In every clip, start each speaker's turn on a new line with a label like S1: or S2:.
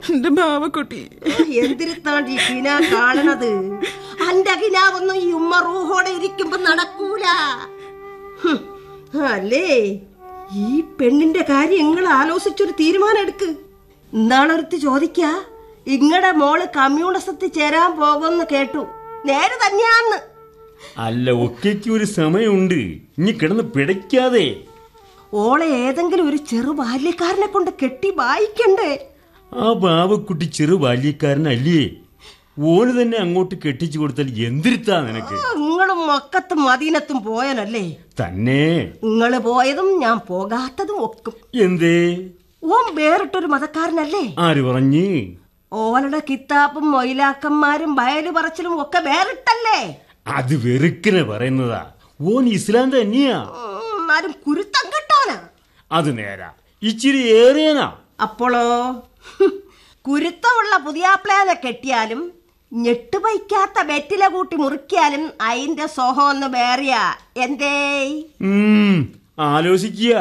S1: എന്റെ ബാവക്കുട്ടി
S2: എന്തിരുത്താണ്ട് ഈ കിന കാണണത് അന്റെ കിനാവൊന്നും ഈ ഉമ്മ റൂഹോടെ ഇരിക്കുമ്പോ നടക്കൂല ഹും, അല്ലേ ഈ പെണ്ണിന്റെ കാര്യം നിങ്ങൾ ആലോചിച്ചൊരു തീരുമാനം എടുക്ക് ഇന്നാളൊരുത്തി ചോദിക്ക ഇങ്ങടെ മോള് കമ്മ്യൂണിസത്തിൽ ചേരാൻ പോകുമെന്ന് കേട്ടു നേരെ തന്നെയാന്ന്
S3: അല്ല ഒക്കെയ്ക്ക് ഒരു സമയമുണ്ട് ഇനി കിടന്ന് പിടയ്ക്കാതെ
S2: ഓളെ ഏതെങ്കിലും ഒരു ചെറു ബാല്യക്കാരനെ കൊണ്ട് കെട്ടി വായിക്കണ്ടേ
S3: ആ ബാവക്കുട്ടി ചെറു ബാല്യക്കാരനല്ലേ ഓന് തന്നെ അങ്ങോട്ട് കെട്ടിച്ചു കൊടുത്താൽ എന്തിരുത്താ നിനക്ക്
S2: നിങ്ങളും മക്കത്തും മദീനത്തും പോയനല്ലേ
S3: തന്നെ
S2: നിങ്ങള് പോയതും ഞാൻ പോകാത്തതും ഒക്കും
S3: എന്തേ
S2: ഓൻ വേറിട്ടൊരു മതക്കാരനല്ലേ
S3: ആര് പറഞ്ഞ്
S2: ഓലയുടെ കിത്താപ്പും മൊയിലാക്കന്മാരും വയലു പറച്ചിലും ഒക്കെ വേറിട്ടല്ലേ
S3: അത് വെറുക്കിനെ പറയുന്നതാ ഓൻ ഇസ്ലാം തന്നെയാ
S2: ഉം, ആരും കുരുത്തം കെട്ടാനാ
S3: അത് നേരാ ഇച്ചിരി ഏറിയനാ
S2: അപ്പോളോ ഹും, കുരുത്തമുള്ള പുതിയാപ്ലേനെ കെട്ടിയാലും ഞെട്ടുപൈക്കാത്ത വെറ്റില കൂട്ടി മുറിക്കാലും അയിന്റെ സോഹം ഒന്ന് വേറിയാ എന്തേ
S3: ഉം, ആലോചിക്കുക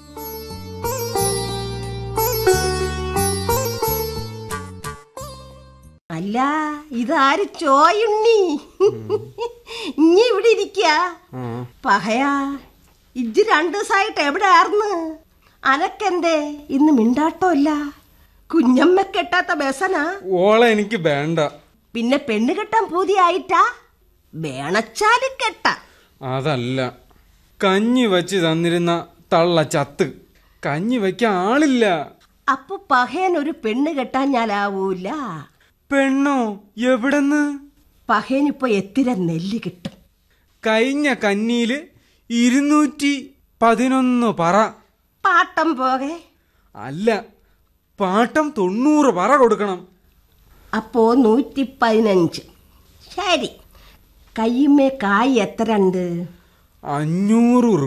S2: അല്ല ഇതാര് ചോയുണ്ണി ഇനി ഇവിടെ ഇരിക്ക പഹയാ ഇജ്ജ് രണ്ടു ദിവസമായിട്ട് എവിടെ ആർന്ന് അനക്കെന്തേ ഇന്ന് മിണ്ടാട്ടമില്ല കുഞ്ഞമ്മ കെട്ടാത്ത ബസനാ
S4: ഓളെ എനിക്ക് വേണ്ട
S2: പിന്നെ പെണ്ണ് കെട്ടാൻ പൂതിയായിട്ടാ വേണച്ചാല് കെട്ട
S4: അതല്ല കഞ്ഞി വച്ച് തന്നിരുന്ന തള്ള ചത്ത് കഞ്ഞി വയ്ക്കാൻ ആളില്ല
S2: അപ്പൊ പഹയൻ ഒരു പെണ്ണ് കെട്ടാൻ ഞാനാവൂല
S4: പെണ്ണോ എവിടെന്ന്
S2: പഹയനിപ്പോ എത്തിര നെല്ല് കിട്ടും
S4: കഴിഞ്ഞ കന്നിയില് ഇരുന്നൂറ്റി പതിനൊന്ന് പറ
S2: പാട്ടം പോകെ
S4: അല്ല പാട്ടം തൊണ്ണൂറ് പറ കൊടുക്കണം
S2: അപ്പോ നൂറ്റി പതിനഞ്ച് ശരി കയ്യുമ്മേ കായ് എത്ര ഉണ്ട്
S4: അഞ്ഞൂറ്